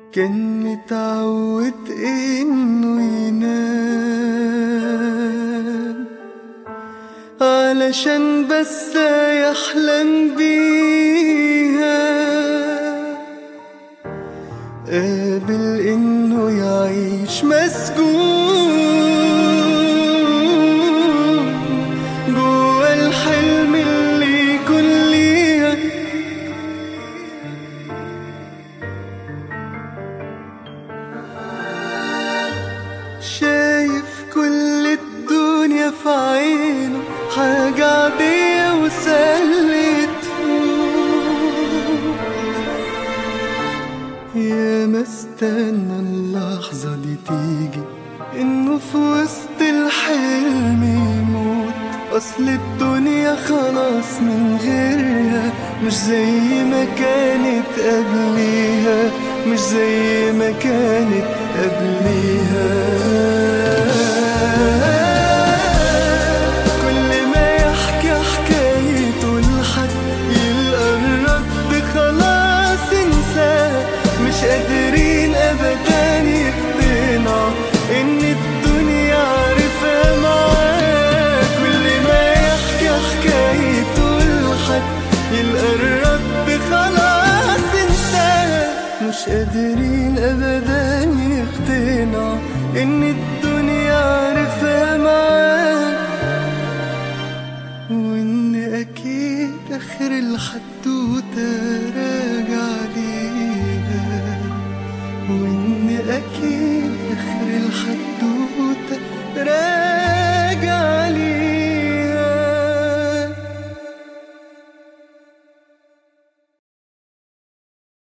كان متعود انه ينام علشان بس يحلم بيها قابل انه يعيش مسجون جوا الحلم اللي يكون ليها شايف كل الدنيا في عينه حاجة عادية وسهلة تفوت يا ما استنى اللحظة دي تيجي انه في وسط الحلم يموت اصل الدنيا خلاص من غيرها مش زي ما كانت قبليها مش زي ما كانت قبليها كل ما يحكي حكايته لحد يلقى الرد خلاص انساه مش قادرين ابدا يقتنعوا ان الدنيا عارفة معاه كل ما يحكي حكايته لحد يلقى الرد خلاص انساه مش قادرين ابدا يقتنعوا ان الدنيا عارفة معاه